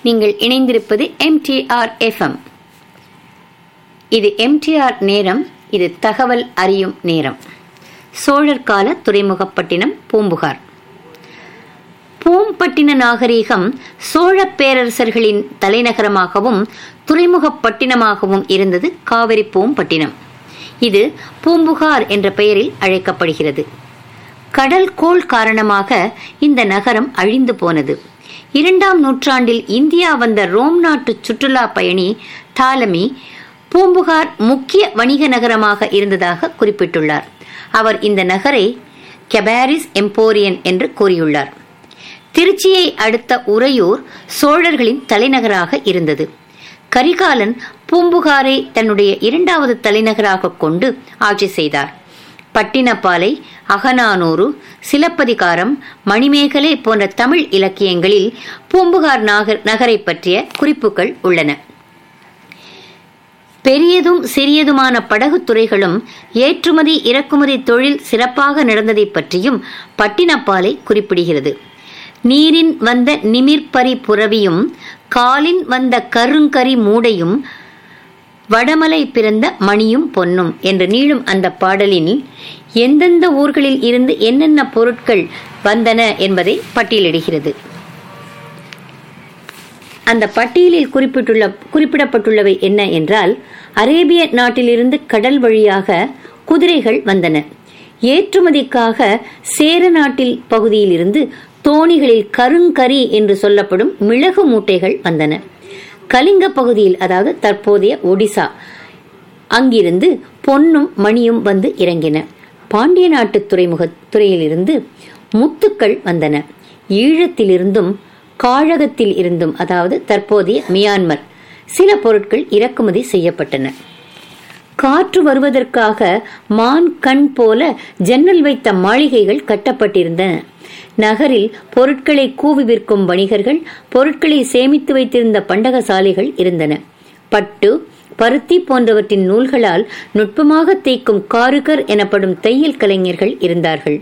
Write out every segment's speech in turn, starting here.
நீங்கள் இணைந்திருப்பது MTR FM இது எம்டிஆர் நேரம் இது தகவல் அறியும் நேரம் சோழர் கால துறைமுகப்பட்டினம் பூம்புகார் பூம்பட்டின நாகரீகம் சோழ பேரரசர்களின் தலைநகரமாகவும் துறைமுகப்பட்டினமாகவும் இருந்தது காவிரி பூம்பட்டினம் இது பூம்புகார் என்ற பெயரில் அழைக்கப்படுகிறது கடல் கோள் காரணமாக இந்த நகரம் அழிந்து போனது இரண்டாம் நூற்றாண்டில் இந்தியா வந்த ரோம் நாட்டு சுற்றுலா பயணி தாலமி பூம்புகார் முக்கிய வணிக நகரமாக இருந்ததாக குறிப்பிட்டுள்ளார் அவர் இந்த நகரை கெபாரிஸ் எம்போரியன் என்று கூறியுள்ளார் திருச்சியை அடுத்த உறையூர் சோழர்களின் தலைநகராக இருந்தது கரிகாலன் பூம்புகாரை தன்னுடைய இரண்டாவது தலைநகராக கொண்டு ஆட்சி செய்தார் பட்டினப்பாலை அகநானூறு சிலப்பதிகாரம் மணிமேகலை போன்ற தமிழ் இலக்கியங்களில் பூம்புகார் நாகர் நகரை பற்றிய குறிப்புகள் உள்ளன பெரியதும் சிறியதுமான படகுத் துறைகளும் ஏற்றுமதி இறக்குமதி தொழில் சிறப்பாக நடந்ததை பற்றியும் பட்டினப்பாலை குறிப்பிடுகிறது நீரின் வந்த நிமிர்பரி புறவியும் காலின் வந்த கருங்கரி மூடையும் வடமலை பிறந்த மணியும் பொன்னும் என்று நீளும் அந்த பாடலில் எந்தெந்த ஊர்களில் இருந்து என்னென்ன பொருட்கள் வந்தன என்பதை பட்டியலிடுகிறது அந்த பட்டியலில் குறிப்பிட்டுள்ள குறிப்பிடப்பட்டுள்ளவை என்ன என்றால் அரேபிய நாட்டிலிருந்து கடல் வழியாக குதிரைகள் வந்தன ஏற்றுமதிக்காக சேர நாட்டில் பகுதியிலிருந்து தோணிகளில் கருங்கரி என்று சொல்லப்படும் மிளகு மூட்டைகள் வந்தன கலிங்க பகுதியில் அதாவது தற்போதைய ஒடிசா அங்கிருந்து பொன்னும் மணியும் வந்து இறங்கின பாண்டிய நாட்டு துறைமுக துறையிலிருந்து முத்துக்கள் வந்தன ஈழத்திலிருந்தும் காழகத்தில் இருந்தும் அதாவது தற்போதைய மியான்மர் சில பொருட்கள் இறக்குமதி செய்யப்பட்டன காற்று வருவதற்காக மான் கண் போல ஜன்னல் வைத்த மாளிகைகள் கட்டப்பட்டிருந்தன நகரில் பொருட்களை கூவி விற்கும் வணிகர்கள் பொருட்களை சேமித்து வைத்திருந்த பண்டகசாலைகள் இருந்தன பட்டு பருத்தி போன்றவற்றின் நூல்களால் நுட்பமாக தேய்க்கும் காருகர் எனப்படும் தையல் கலைஞர்கள் இருந்தார்கள்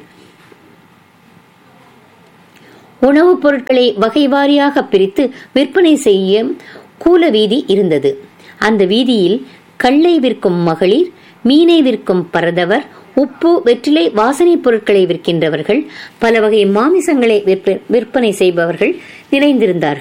உணவுப் பொருட்களை வகை வாரியாக பிரித்து விற்பனை செய்ய கூல வீதி இருந்தது அந்த வீதியில் கல்லை விற்கும் மகளிர் மீனை விற்கும் பரதவர் உப்பு வெற்றிலை வாசனை பொருட்களை விற்கின்றவர்கள் பல வகை மாமிசங்களை விற்பனை செய்பவர்கள் நிறைந்திருந்தார்கள்